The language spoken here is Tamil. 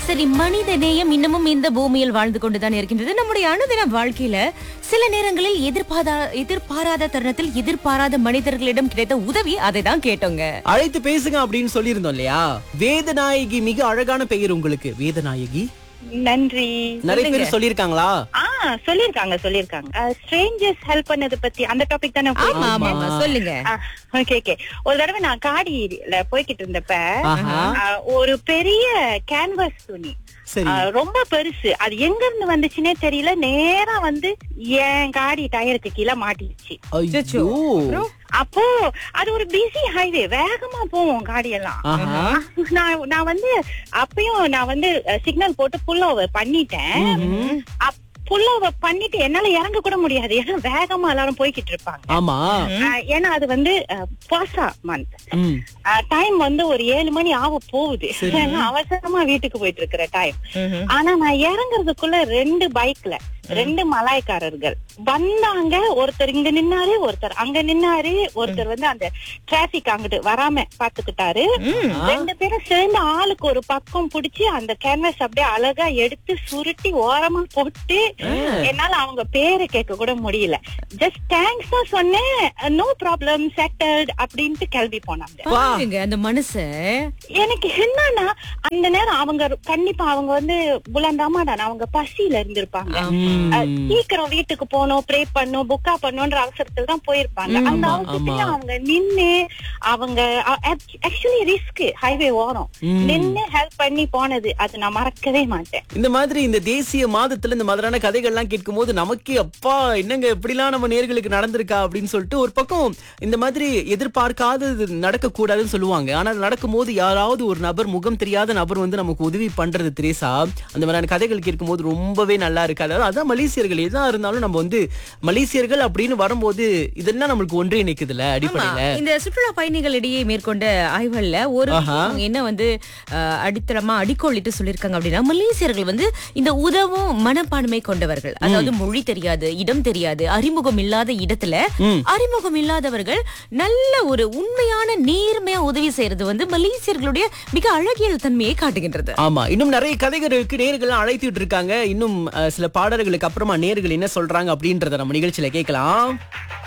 சரி மனித நேயம் இன்னமும் இந்த பூமியில் வாழ்ந்து கொண்டுதான் இருக்கின்றது நம்முடைய அனுதின வாழ்க்கையில சில நேரங்களில் எதிர்பாரா எதிர்பாராத தருணத்தில் எதிர்பாராத மனிதர்களிடம் கிடைத்த உதவி அதை தான் கேட்டோங்க அழைத்து பேசுங்க அப்படின்னு சொல்லியிருந்தோம் இல்லையா வேதநாயகி மிக அழகான பெயர் உங்களுக்கு வேதநாயகி நன்றி நிறைய பேர் சொல்லியிருக்காங்களா ஆ சொல்லிருக்காங்க சொல்லிருக்காங்க ஸ்ட்ரேஞ்சர்ஸ் ஹெல்ப் பண்ணது பத்தி அந்த டாபிக் தானே ஆமா ஆமா ஆமா சொல்லுங்க ஓகே ஓகே ஒரு தடவை நான் காடியில போய்கிட்டு இருந்தப்ப ஆஹா. ஆ, ஒரு பெரிய கேன்வாஸ் துணி சரி ஆ, ரொம்ப பெருசு அது எங்க இருந்து வந்துச்சுன்னே தெரியல நேரா வந்து என் காடி டயருக்கு கீழே மாட்டிடுச்சு ஐயோ அப்போ அது ஒரு பிஸி ஹைவே வேகமா போவோம் காடியெல்லாம் ஆஹா. நான் நான் வந்து அப்பயும் நான் வந்து சிக்னல் போட்டு புல் ஓவர் பண்ணிட்டேன் புல் ஓவர் பண்ணிட்டு என்னால இறங்க கூட முடியாது ஏன்னா வேகமா எல்லாரும் போய்கிட்டு இருப்பாங்க ஆமா ஆஹ் ஏன்னா அது வந்து பாசா மந்த் ம். டைம் வந்து ஒரு ஏழு மணி ஆக போகுது ஏன்னா அவசரமா வீட்டுக்கு போயிட்டு இருக்கிற டைம் ஆனா நான் இறங்குறதுக்குள்ள ரெண்டு பைக்ல ரெண்டு மலாய்க்காரர்கள் வந்தாங்க ஒருத்தர் இங்க நின்னாரு ஒருத்தர் அங்க நின்னாரு ஒருத்தர் வந்து அந்த டிராபிக் அங்கிட்டு வராம பாத்துக்கிட்டாரு ரெண்டு பேரும் சேர்ந்து ஆளுக்கு ஒரு பக்கம் புடிச்சு அந்த கேன்வாஸ் அப்படியே அழகா எடுத்து சுருட்டி ஓரமா போட்டு என்னால அவங்க பேரை கேட்க கூட முடியல ஜஸ்ட் தேங்க்ஸ் தான் சொன்னேன் நோ ப்ராப்ளம் செட்டல்ட் அப்படின்ட்டு கிளம்பி போனாங்க பாருங்க அந்த மனுஷன் எனக்கு என்னன்னா அந்த நேரம் அவங்க கண்டிப்பா அவங்க வந்து புலந்தாமாடான் அவங்க பசியில இருந்திருப்பாங்க அஹ், சீக்கிரம் வீட்டுக்கு போகணும் ப்ரே பண்ணும் புக்கா பண்ணுன்ற அவசரத்துல தான் போயிருப்பாங்க அந்த அவசரத்துல அவங்க நின்னு அவங்க ஆக்சுவலி ரிஸ்க் ஹைவே ஓரம் நின்னு ஹெல்ப் பண்ணி போனது அது நான் மறக்கவே மாட்டேன் இந்த மாதிரி இந்த தேசிய மாதத்துல இந்த மாதிரியான கதைகள்லாம் கேட்கும் போது நமக்கே அப்பா என்னங்க இப்படிலாம் நம்ம நேர்களுக்கு நடந்திருக்கா அப்படின்னு சொல்லிட்டு ஒரு பக்கம் இந்த மாதிரி எதிர்பார்க்காதது நடக்க கூடாதுன்னு சொல்லுவாங்க ஆனா அது நடக்கும்போது யாராவது ஒரு நபர் முகம் தெரியாத நபர் வந்து நமக்கு உதவி பண்றது திரேசா அந்த மாதிரியான கதைகள் கேட்கும் போது ரொம்பவே நல்லா இருக்கு அதாவது அதான் மலேசியர்கள் எதா இருந்தாலும் நம்ம வந்து மலேசியர்கள் அப்படின்னு வரும்போது இதெல்லாம் நம்மளுக்கு ஒன்றிணைக்குதுல அடிப்படையில இந்த சுற்றுலா பயணிகளிடையே மேற்கொண்ட ஆய்வுகள்ல ஒரு அவங்க என்ன வந்து அஹ், அடித்தளமா அடிக்கோளிட்டு சொல்லிருக்காங்க அப்படின்னா மலேசியர்கள் வந்து இந்த உதவும் மனப்பான்மை கொண்டவர்கள் அதாவது மொழி தெரியாது இடம் தெரியாது அறிமுகம் இல்லாத இடத்துல அறிமுகம் இல்லாதவர்கள் நல்ல ஒரு உண்மையான நேர்மையா உதவி செய்யறது வந்து மலேசியர்களுடைய மிக அழகியல் தன்மையை காட்டுகின்றது ஆமா இன்னும் நிறைய கதைகள் இருக்கு நேர்கள் அழைத்துட்டு இருக்காங்க இன்னும் அஹ், சில பாடல்களுக்கு அப்புறமா நேர்கள் என்ன சொல்றாங்க அப்படின்றத நம்ம நிகழ்ச்சியில கேட்கலாம்